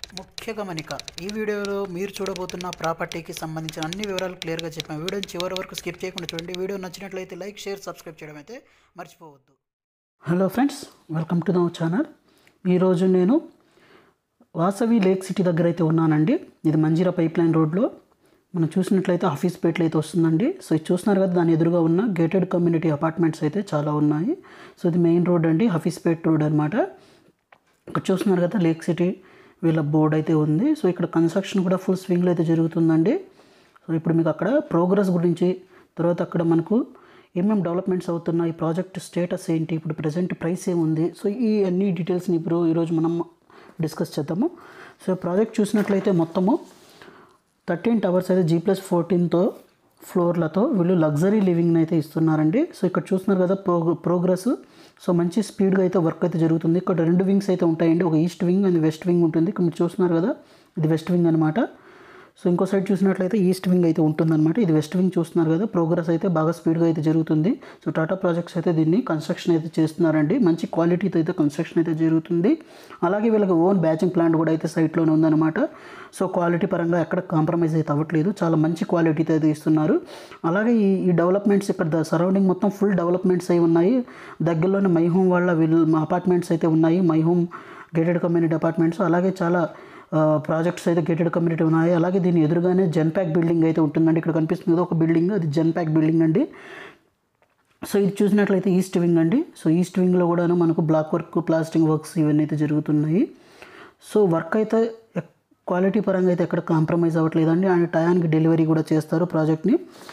ముఖ్య గమనిక ఈ వీడియోలో మీరు చూడబోతున్న ప్రాపర్టీకి సంబంధించిన అన్ని వివరాలు క్లియర్గా చెప్పాము వీడియోని చివరి వరకు స్కిప్ చేయకుండా చూడండి వీడియో నచ్చినట్లయితే లైక్ షేర్ సబ్స్క్రైబ్ చేయడం అయితే మర్చిపోవద్దు hello friends welcome to our channel ఈరోజు నేను వాసవి లేక్ సిటీ దగ్గర అయితే ఉన్నానండి ఇది మంజీరా పైప్ లైన్ రోడ్లో మనం చూసినట్లయితే ఆఫీస్ పేట్లు అయితే వస్తుందండి సో ఇది చూస్తున్నారు కదా దాని ఎదురుగా ఉన్న గేటెడ్ కమ్యూనిటీ అపార్ట్మెంట్స్ అయితే చాలా ఉన్నాయి సో ఇది మెయిన్ రోడ్ అండి హఫీస్పేట్ రోడ్ అనమాట ఇక్కడ చూస్తున్నారు కదా లేక్ సిటీ వీళ్ళ బోర్డ్ అయితే ఉంది సో ఇక్కడ కన్స్ట్రక్షన్ కూడా ఫుల్ స్వింగ్లో అయితే జరుగుతుందండి సో ఇప్పుడు మీకు అక్కడ ప్రోగ్రెస్ గురించి తర్వాత అక్కడ మనకు ఏమేమి డెవలప్మెంట్స్ అవుతున్నాయి ప్రాజెక్ట్ స్టేటస్ ఏంటి ఇప్పుడు ప్రజెంట్ ప్రైస్ ఏముంది సో ఈ అన్ని డీటెయిల్స్ని ఇప్పుడు ఈరోజు మనం డిస్కస్ చేద్దాము సో ప్రాజెక్ట్ చూసినట్లయితే మొత్తము థర్టీన్ టవర్స్ అయితే జీ ప్లస్ ఫోర్టీన్తో ఫ్లోర్లతో వీళ్ళు లగ్జరీ లివింగ్ అయితే ఇస్తున్నారండి సో ఇక్కడ చూస్తున్నారు కదా ప్రో ప్రోగ్రెస్ సో మంచి స్పీడ్గా అయితే వర్క్ అయితే జరుగుతుంది ఇక్కడ రెండు వింగ్స్ అయితే ఉంటాయండి ఒక east wing and west wing ఉంటుంది ఇక్కడ మీరు చూస్తున్నారు కదా ఇది వెస్ట్ వింగ్ అనమాట సో ఇంకో సైడ్ చూసినట్లయితే ఈస్ట్ వింగ్ అయితే ఉంటుందన్నమాట ఇది వెస్ట్ వింగ్ చూస్తున్నారు కదా ప్రోగ్రెస్ అయితే బాగా స్పీడ్గా అయితే జరుగుతుంది సో టాటా ప్రాజెక్ట్స్ అయితే దీన్ని కన్స్ట్రక్షన్ అయితే చేస్తున్నారండి మంచి క్వాలిటీతో అయితే కన్స్ట్రక్షన్ అయితే జరుగుతుంది అలాగే వీళ్ళకి ఓన్ బ్యాచింగ్ ప్లాంట్ కూడా అయితే సైట్లోనే ఉందన్నమాట సో క్వాలిటీ పరంగా ఎక్కడ కాంప్రమైజ్ అయితే అవ్వట్లేదు చాలా మంచి క్వాలిటీతో అయితే ఇస్తున్నారు అలాగే ఈ ఈ డెవలప్మెంట్స్ ఇక్కడ సరౌండింగ్ మొత్తం ఫుల్ డెవలప్మెంట్స్ అయి ఉన్నాయి దగ్గరలోనే మై హోమ్ వాళ్ళ వీళ్ళు అపార్ట్మెంట్స్ అయితే ఉన్నాయి my home gated community apartments అలాగే చాలా ప్రాజెక్ట్స్ అయితే గేటెడ్ కమ్యూనిటీ ఉన్నాయి అలాగే దీని ఎదురుగానే జెన్ ప్యాక్ బిల్డింగ్ అయితే ఉంటుందండి ఇక్కడ కనిపిస్తుంది కదా ఒక బిల్డింగ్ అది జెన్ ప్యాక్ బిల్డింగ్ అండి సో ఇది చూసినట్లయితే ఈస్ట్ వింగ్ అండి సో ఈస్ట్ వింగ్లో కూడాను మనకు బ్లాక్ వర్క్ ప్లాస్టింగ్ వర్క్స్ ఇవన్నీ అయితే జరుగుతున్నాయి సో వర్క్ అయితే క్వాలిటీ పరంగా అయితే ఎక్కడ కాంప్రమైజ్ అవ్వట్లేదండి అండ్ టయానికి డెలివరీ కూడా చేస్తారు ప్రాజెక్ట్ని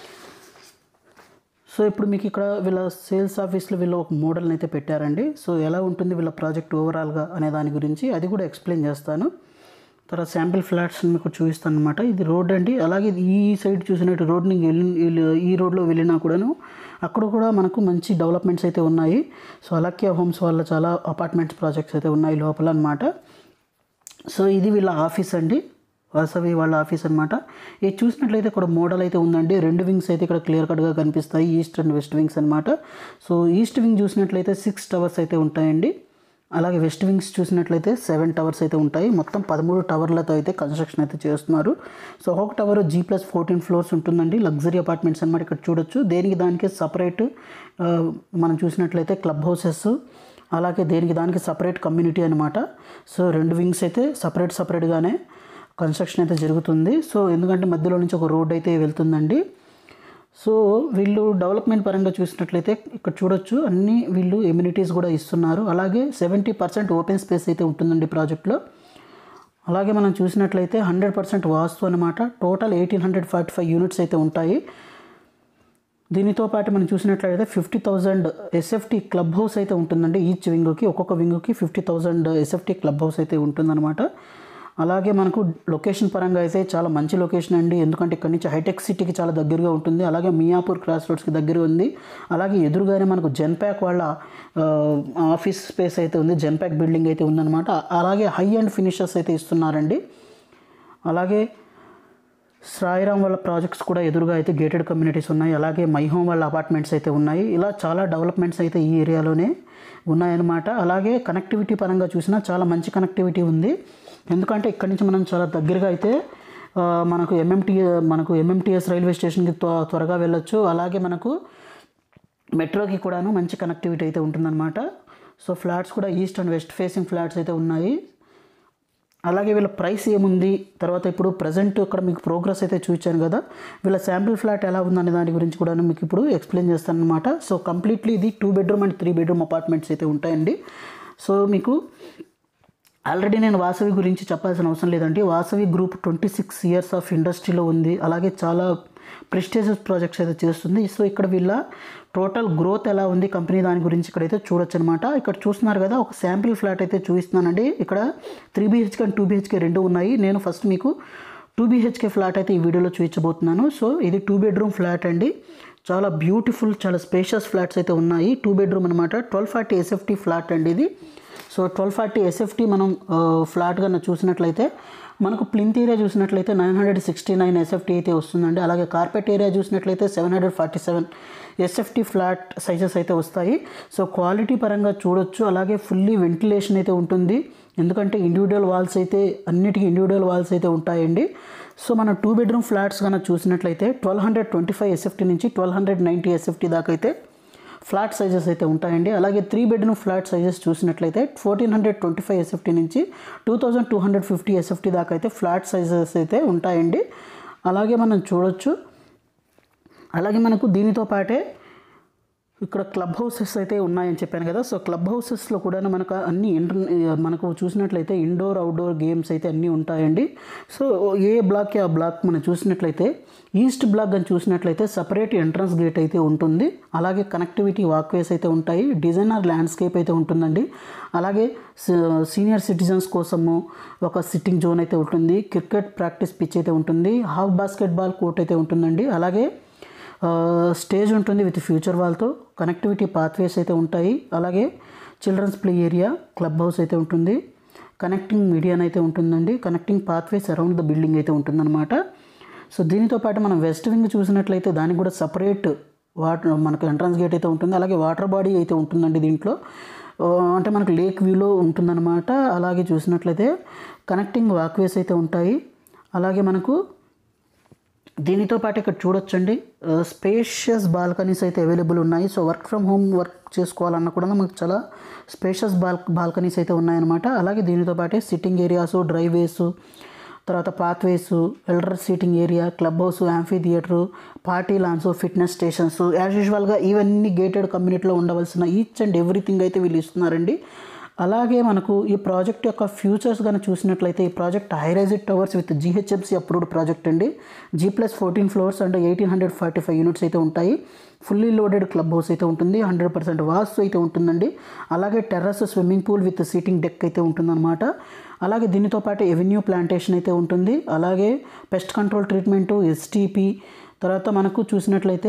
సో ఇప్పుడు మీకు ఇక్కడ వీళ్ళ సేల్స్ ఆఫీస్లో వీళ్ళు ఒక మోడల్ని అయితే పెట్టారండి సో ఎలా ఉంటుంది వీళ్ళ ప్రాజెక్ట్ ఓవరాల్గా అనే దాని గురించి అది కూడా ఎక్స్ప్లెయిన్ చేస్తాను తర్వాత శాంపిల్ ఫ్లాట్స్ మీకు చూపిస్తాను అనమాట ఇది రోడ్ అండి అలాగే ఇది ఈ సైడ్ చూసినట్టు రోడ్ని వెళ్ళి ఈ రోడ్లో వెళ్ళినా కూడాను అక్కడ కూడా మనకు మంచి డెవలప్మెంట్స్ అయితే ఉన్నాయి సో అలాక్య హోమ్స్ వాళ్ళ చాలా అపార్ట్మెంట్స్ ప్రాజెక్ట్స్ అయితే ఉన్నాయి లోపల అనమాట సో ఇది వీళ్ళ ఆఫీస్ అండి వాసవి వాళ్ళ ఆఫీస్ అనమాట ఇది చూసినట్లయితే ఇక్కడ మోడల్ అయితే ఉందండి రెండు వింగ్స్ అయితే ఇక్కడ క్లియర్ కట్గా కనిపిస్తాయి ఈస్ట్ అండ్ వెస్ట్ వింగ్స్ అనమాట సో ఈస్ట్ వింగ్ చూసినట్లయితే సిక్స్ టవర్స్ అయితే ఉంటాయండి అలాగే వెస్ట్ వింగ్స్ చూసినట్లయితే సెవెన్ టవర్స్ అయితే ఉంటాయి మొత్తం పదమూడు టవర్లతో అయితే కన్స్ట్రక్షన్ అయితే చేస్తున్నారు సో ఒక్కొక్క tower G plus fourteen floors ఉంటుందండి లగ్జరీ అపార్ట్మెంట్స్ అనమాట ఇక్కడ చూడొచ్చు దేనికి దానికి సపరేట్ మనం చూసినట్లయితే క్లబ్ హౌసెస్ అలాగే దేనికి దానికి సపరేట్ కమ్యూనిటీ అనమాట సో రెండు వింగ్స్ అయితే సపరేట్ సపరేట్గానే కన్స్ట్రక్షన్ అయితే జరుగుతుంది సో ఎందుకంటే మధ్యలో నుంచి ఒక రోడ్ అయితే వెళ్తుందండి సో వీళ్ళు డెవలప్మెంట్ పరంగా చూసినట్లయితే ఇక్కడ చూడొచ్చు అన్ని వీళ్ళు ఎమ్యూనిటీస్ కూడా ఇస్తున్నారు అలాగే సెవెంటీ పర్సెంట్ ఓపెన్ స్పేస్ అయితే ఉంటుందండి ప్రాజెక్ట్లో అలాగే మనం చూసినట్లయితే హండ్రెడ్ పర్సెంట్ వాస్తు అనమాట total eighteen hundred forty five units అయితే ఉంటాయి దీనితో పాటు మనం చూసినట్లయితే fifty thousand SFT club house అయితే ఉంటుందండి ఈచ్ వింగ్కి ఒక్కొక్క వింగ్కి fifty thousand SFT club house అయితే ఉంటుందన్నమాట అలాగే మనకు లొకేషన్ పరంగా అయితే చాలా మంచి లొకేషన్ అండి ఎందుకంటే ఇక్కడ నుంచి హైటెక్ సిటీకి చాలా దగ్గరగా ఉంటుంది అలాగే మియాపూర్ క్రాస్ రోడ్స్కి దగ్గర ఉంది అలాగే ఎదురుగానే మనకు జెన్ప్యాక్ వాళ్ళ ఆఫీస్ స్పేస్ అయితే ఉంది జెన్ప్యాక్ బిల్డింగ్ అయితే ఉందన్నమాట అలాగే హై అండ్ ఫినిషర్స్ అయితే ఇస్తున్నారండి అలాగే సాయిరామ్ వాళ్ళ ప్రాజెక్ట్స్ కూడా ఎదురుగా అయితే గేటెడ్ కమ్యూనిటీస్ ఉన్నాయి అలాగే మై హోమ్ వాళ్ళ అపార్ట్మెంట్స్ అయితే ఉన్నాయి ఇలా చాలా డెవలప్మెంట్స్ అయితే ఈ ఏరియాలోనే ఉన్నాయన్నమాట అలాగే కనెక్టివిటీ పరంగా చూసినా చాలా మంచి కనెక్టివిటీ ఉంది ఎందుకంటే ఇక్కడి నుంచి మనం చాలా దగ్గరగా అయితే మనకు ఎంఎంటీ మనకు ఎంఎంటీఎస్ రైల్వే స్టేషన్కి త్వరగా వెళ్ళొచ్చు అలాగే మనకు మెట్రోకి కూడాను మంచి కనెక్టివిటీ అయితే ఉంటుందన్నమాట సో ఫ్లాట్స్ కూడా east and west facing flats అయితే ఉన్నాయి అలాగే వీళ్ళ ప్రైస్ ఏముంది తర్వాత ఇప్పుడు ప్రజెంట్ ఇక్కడ మీకు ప్రోగ్రెస్ అయితే చూపించాను కదా వీళ్ళ శాంపిల్ ఫ్లాట్ ఎలా ఉందనే దాని గురించి కూడా మీకు ఇప్పుడు ఎక్స్ప్లెయిన్ చేస్తాను అనమాట సో కంప్లీట్లీ ఇది two bedroom and three bedroom apartments అయితే ఉంటాయండి సో మీకు ఆల్రెడీ నేను వాసవి గురించి చెప్పాల్సిన అవసరం లేదండి Vasavi group twenty six years of ఇండస్ట్రీలో ఉంది అలాగే చాలా ప్రెస్టేజియస్ ప్రాజెక్ట్స్ అయితే చేస్తుంది సో ఇక్కడ వీళ్ళ టోటల్ గ్రోత్ ఎలా ఉంది కంపెనీ దాని గురించి ఇక్కడైతే చూడొచ్చు అనమాట ఇక్కడ చూస్తున్నారు కదా ఒక శాంపిల్ ఫ్లాట్ అయితే చూపిస్తున్నానండి ఇక్కడ three BHK and two BHK రెండు ఉన్నాయి నేను ఫస్ట్ మీకు టూ బీహెచ్కే ఫ్లాట్ అయితే ఈ వీడియోలో చూపించబోతున్నాను సో ఇది టూ బెడ్రూమ్ ఫ్లాట్ అండి చాలా బ్యూటిఫుల్ చాలా స్పేషియస్ ఫ్లాట్స్ అయితే ఉన్నాయి టూ బెడ్రూమ్ అనమాట ట్వెల్వ్ ఫార్టీ ఎస్ఎఫ్టీ ఫ్లాట్ అండి ఇది సో ట్వెల్వ్ ఫార్టీ ఎస్ఎఫ్టీ మనం ఫ్లాట్గా చూసినట్లయితే మనకు ప్లింత్ ఏరియా చూసినట్లయితే nine hundred sixty nine SFT అయితే వస్తుందండి అలాగే కార్పెట్ ఏరియా చూసినట్లయితే seven hundred forty seven SFT flat sizes అయితే వస్తాయి సో క్వాలిటీ పరంగా చూడొచ్చు అలాగే ఫుల్లీ వెంటిలేషన్ అయితే ఉంటుంది ఎందుకంటే ఇండివిజువల్ వాల్స్ అయితే అన్నిటికీ ఇండివిజువల్ వాల్స్ అయితే ఉంటాయండి సో మనం టూ బెడ్రూమ్ ఫ్లాట్స్ కనుక చూసినట్లయితే twelve hundred twenty five SFT నుంచి ట్వెల్వ్ హండ్రెడ్ నైంటీ ఎస్ఎఫ్టీ దాకా అయితే ఫ్లాట్ సైజెస్ అయితే ఉంటాయండి అలాగే త్రీ బెడ్రూమ్ ఫ్లాట్ సైజెస్ చూసినట్లయితే fourteen hundred twenty five SFT నుంచి two thousand two hundred fifty SFT దాకా అయితే ఫ్లాట్ సైజెస్ అయితే ఉంటాయండి అలాగే మనం చూడొచ్చు అలాగే మనకు దీనితో పాటే ఇక్కడ క్లబ్ హౌసెస్ అయితే ఉన్నాయని చెప్పాను కదా సో క్లబ్ హౌసెస్లో కూడా మనకు అన్ని ఇంటర్ మనకు చూసినట్లయితే ఇండోర్ అవుట్డోర్ గేమ్స్ అయితే అన్నీ ఉంటాయండి సో ఏ బ్లాక్ ఆ బ్లాక్ మనం చూసినట్లయితే ఈస్ట్ బ్లాక్ అని చూసినట్లయితే సపరేట్ ఎంట్రన్స్ గేట్ అయితే ఉంటుంది అలాగే కనెక్టివిటీ వాక్వేస్ అయితే ఉంటాయి డిజైనర్ ల్యాండ్స్కేప్ అయితే ఉంటుందండి అలాగే సీనియర్ సిటిజన్స్ కోసము ఒక సిట్టింగ్ జోన్ అయితే ఉంటుంది క్రికెట్ ప్రాక్టీస్ పిచ్ అయితే ఉంటుంది హాఫ్ బాస్కెట్బాల్ కోర్ట్ అయితే ఉంటుందండి అలాగే స్టేజ్ ఉంటుంది విత్ ఫ్యూచర్ వాల్తో కనెక్టివిటీ పాత్వేస్ అయితే ఉంటాయి అలాగే children's play area club house అయితే ఉంటుంది కనెక్టింగ్ మీడియాన్ అయితే ఉంటుందండి connecting pathways around the building అయితే ఉంటుందన్నమాట సో దీనితో పాటు మనం వెస్ట్ వింగ్ చూసినట్లయితే దానికి కూడా సపరేట్ వాటర్ మనకు ఎంట్రన్స్ గేట్ అయితే ఉంటుంది అలాగే వాటర్ బాడీ అయితే ఉంటుందండి దీంట్లో ఆ, అంటే మనకు లేక్ వ్యూలో ఉంటుందన్నమాట అలాగే చూసినట్లయితే కనెక్టింగ్ వాక్వేస్ అయితే ఉంటాయి అలాగే మనకు దీనితో పాటు ఇక్కడ చూడొచ్చండి స్పేషియస్ బాల్కనీస్ అయితే అవైలబుల్ ఉన్నాయి so work from home work చేసుకోవాలన్నా కూడా మనకు చాలా స్పేషియస్ బాల్ బాల్కనీస్ అయితే ఉన్నాయన్నమాట అలాగే దీనితో పాటే సిట్టింగ్ ఏరియాస్ డ్రైవేస్ తర్వాత pathways elder seating area club house amphitheatre party lawns fitness stations as యూజువల్గా ఇవన్నీ గేటెడ్ కమ్యూనిటీలో ఉండవలసిన ఈచ్ అండ్ ఎవ్రీథింగ్ అయితే వీళ్ళు ఇస్తున్నారండి అలాగే మనకు ఈ ప్రాజెక్ట్ యొక్క ఫ్యూచర్స్ కానీ చూసినట్లయితే ఈ project high rised towers with GHMC approved project అండి G plus fourteen floors and eighteen hundred forty five units అయితే ఉంటాయి ఫుల్లీ లోడెడ్ క్లబ్ హౌస్ అయితే ఉంటుంది హండ్రెడ్ పర్సెంట్ వాస్తు అయితే ఉంటుందండి అలాగే terrace swimming pool with seating deck అయితే ఉంటుందన్నమాట అలాగే దీనితో పాటు ఎవెన్యూ ప్లాంటేషన్ అయితే ఉంటుంది అలాగే పెస్ట్ కంట్రోల్ ట్రీట్మెంటు ఎస్టీపీ తర్వాత మనకు చూసినట్లయితే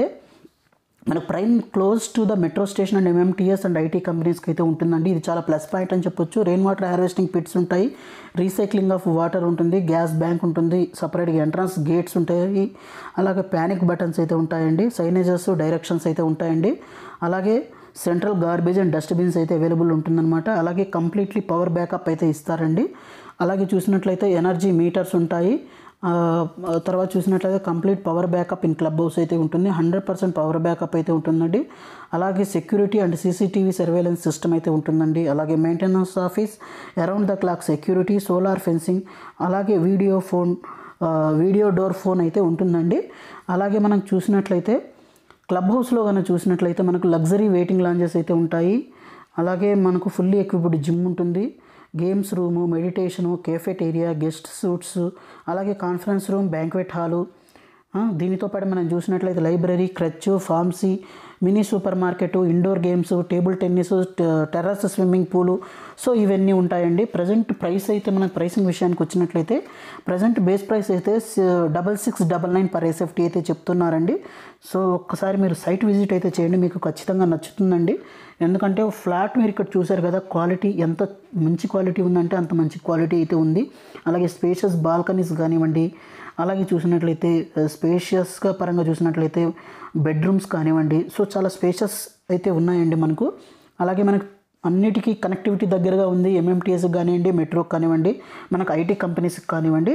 మనకు prime close to the metro station and MMTS and IT కంపెనీస్కి అయితే ఉంటుందండి ఇది చాలా ప్లస్ పాయింట్ అని చెప్పొచ్చు రెయిన్ వాటర్ హార్వెస్టింగ్ పిట్స్ ఉంటాయి రీసైక్లింగ్ ఆఫ్ వాటర్ ఉంటుంది గ్యాస్ బ్యాంక్ ఉంటుంది సపరేట్గా ఎంట్రన్స్ గేట్స్ ఉంటాయి అలాగే ప్యానిక్ బటన్స్ అయితే ఉంటాయండి సైనేజెస్ డైరెక్షన్స్ అయితే ఉంటాయండి అలాగే సెంట్రల్ గార్బేజ్ అండ్ డస్ట్బిన్స్ అయితే అవైలబుల్ ఉంటుందన్నమాట అలాగే కంప్లీట్లీ పవర్ బ్యాకప్ అయితే ఇస్తారండి అలాగే చూసినట్లయితే ఎనర్జీ మీటర్స్ ఉంటాయి ఆ, తర్వాత చూసినట్లయితే complete power backup in club house అయితే ఉంటుంది హండ్రెడ్ పర్సెంట్ పవర్ బ్యాకప్ అయితే ఉంటుందండి అలాగే security and CCTV surveillance system అయితే ఉంటుందండి అలాగే maintenance office around the clock security solar fencing అలాగే వీడియో ఫోన్ ఆ, వీడియో డోర్ ఫోన్ అయితే ఉంటుందండి అలాగే మనం చూసినట్లయితే క్లబ్ హౌస్లో కనుక చూసినట్లయితే మనకు లగ్జరీ వెయిటింగ్ లాంజెస్ అయితే ఉంటాయి అలాగే మనకు ఫుల్లీ ఎక్విప్డ్ జిమ్ ఉంటుంది games room meditation cafeteria guest suites అలాగే కాన్ఫరెన్స్ రూమ్ బ్యాంక్వెట్ హాలు ఆ, దీనితో పాటు మనం చూసినట్లయితే library creche pharmacy mini supermarket indoor games table tennis terrace swimming pool so ఇవన్నీ ఉంటాయండి ప్రజెంట్ ప్రైస్ అయితే మనకు ప్రైసింగ్ విషయానికి వచ్చినట్లయితే ప్రజెంట్ బేస్ ప్రైస్ అయితే double six double nine per SFT అయితే చెప్తున్నారండి సో ఒక్కసారి మీరు సైట్ విజిట్ అయితే చేయండి మీకు ఖచ్చితంగా నచ్చుతుందండి ఎందుకంటే ఫ్లాట్ మీరు ఇక్కడ చూసారు కదా క్వాలిటీ ఎంత మంచి క్వాలిటీ ఉందంటే అంత మంచి క్వాలిటీ అయితే ఉంది అలాగే స్పేషియస్ బాల్కనీస్ కానివ్వండి అలాగే చూసినట్లయితే స్పేషియస్గా పరంగా చూసినట్లయితే బెడ్రూమ్స్ కానివ్వండి సో చాలా స్పేషియస్ అయితే ఉన్నాయండి మనకు అలాగే మనకు అన్నిటికీ కనెక్టివిటీ దగ్గరగా ఉంది ఎంఎంటీఎస్కి కానివ్వండి మెట్రోకి కానివ్వండి మనకు ఐటీ కంపెనీస్కి కానివ్వండి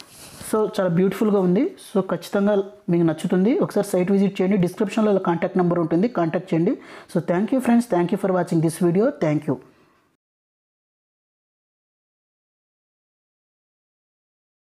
సో చాలా బ్యూటిఫుల్గా ఉంది సో ఖచ్చితంగా మీకు నచ్చుతుంది ఒకసారి సైట్ విజిట్ చేయండి డిస్క్రిప్షన్లో కాంటాక్ట్ నెంబర్ ఉంటుంది కాంటాక్ట్ చేయండి so thank you friends thank you for watching this video thank you